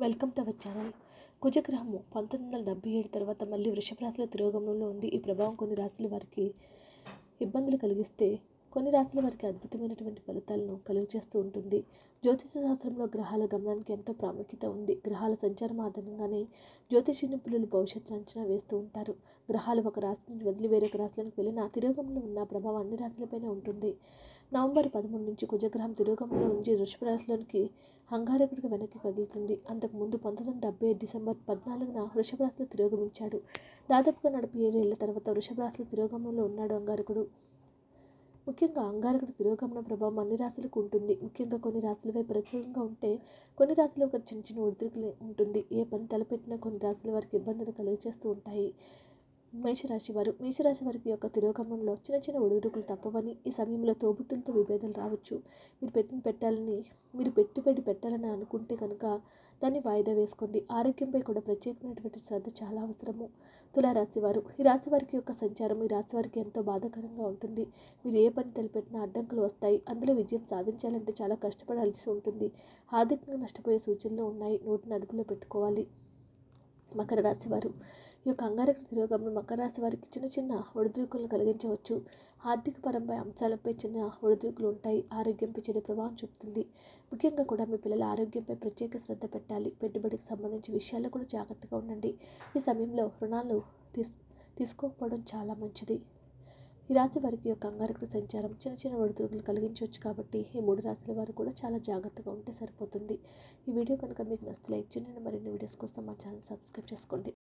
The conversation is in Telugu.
వెల్కమ్ టు అవర్ ఛానల్ కుజగ్రహము పంతొమ్మిది వందల డెబ్బై ఏడు తర్వాత మళ్ళీ వృషభ రాశిలో తిరోగమనంలో ఉంది ఈ ప్రభావం కొన్ని రాశుల వారికి ఇబ్బందులు కలిగిస్తే కొన్ని రాశుల వారికి అద్భుతమైనటువంటి ఫలితాలను కలుగజేస్తూ ఉంటుంది జ్యోతిష శాస్త్రంలో గ్రహాల గమనానికి ఎంతో ప్రాముఖ్యత ఉంది గ్రహాల సంచారం ఆధారంగానే జ్యోతిష నిపుణులు భవిష్యత్తు అంచనా వేస్తూ ఉంటారు గ్రహాలు ఒక రాశి నుంచి వదిలి వేరొక రాశులకు వెళ్ళిన తిరోగంలో ఉన్న ప్రభావం అన్ని రాశులపైన ఉంటుంది నవంబర్ పదమూడు నుంచి కుజగ్రహం తిరోగంలో నుంచి వృషభ రాశిలోనికి అంగారకుడికి వెనక్కి కదులుతుంది అంతకుముందు పంతొమ్మిది వందల డెబ్బై డిసెంబర్ పద్నాలుగున వృషభ రాశిలో తిరోగమించాడు దాదాపుగా నలభై ఏడేళ్ల తర్వాత వృషభ రాశిలో తిరోగమనంలో ఉన్నాడు అంగారకుడు ముఖ్యంగా అంగారకుడి తిరోగమన ప్రభావం అన్ని రాశులకు ఉంటుంది ముఖ్యంగా కొన్ని రాశులపై ప్రతికూలంగా ఉంటే కొన్ని రాశులు ఒక చిన్న చిన్న ఒడిదుడుకులు ఉంటుంది ఏ పని తలపెట్టినా కొన్ని రాశుల వారికి ఇబ్బందులు కలుగజేస్తూ ఉంటాయి మేషరాశి వారు మేషరాశి వారికి యొక్క తిరోగమనంలో చిన్న చిన్న ఒడిదుడుకులు తప్పవని ఈ సమయంలో తోబుట్టులతో విభేదాలు రావచ్చు మీరు పెట్టిన పెట్టాలని మీరు పెట్టుబడి పెట్టాలని అనుకుంటే కనుక దాన్ని వాయిదా వేసుకోండి ఆరోగ్యంపై కూడా ప్రత్యేకమైనటువంటి శ్రద్ధ చాలా అవసరము తులారాశి వారు ఈ రాశి వారికి యొక్క సంచారం ఈ రాశి వారికి ఎంతో బాధాకరంగా ఉంటుంది మీరు ఏ పని తలపెట్టినా అడ్డంకులు వస్తాయి అందులో విజయం సాధించాలంటే చాలా కష్టపడాల్సి ఉంటుంది ఆర్థికంగా నష్టపోయే సూచనలు ఉన్నాయి నోటిని అదుపులో పెట్టుకోవాలి మకర రాశి వారు ఈ యొక్క అంగారక తిరోగమనం మకర రాశి వారికి చిన్న చిన్న ఒడిదుడుకులను కలిగించవచ్చు ఆర్థిక పరంపై అంశాలపై చిన్న ఒడిదుడుకులు ఉంటాయి ఆరోగ్యంపై చెడు ప్రభావం చూపుతుంది ముఖ్యంగా కూడా మీ పిల్లల ఆరోగ్యంపై ప్రత్యేక శ్రద్ధ పెట్టాలి పెట్టుబడికి సంబంధించిన విషయాల్లో కూడా జాగ్రత్తగా ఉండండి ఈ సమయంలో రుణాలు తీస్ తీసుకోకపోవడం చాలా మంచిది ఈ రాశి వారికి యొక్క అంగారకుడి సంచారం చిన్న చిన్న ఒడిదుడుకులు కలిగించవచ్చు కాబట్టి ఈ మూడు రాశుల వారు కూడా చాలా జాగ్రత్తగా ఉంటే సరిపోతుంది ఈ వీడియో కనుక మీకు నచ్చితే లైక్ చేయండి మరిన్ని వీడియోస్ కోసం మా ఛానల్ సబ్స్క్రైబ్ చేసుకోండి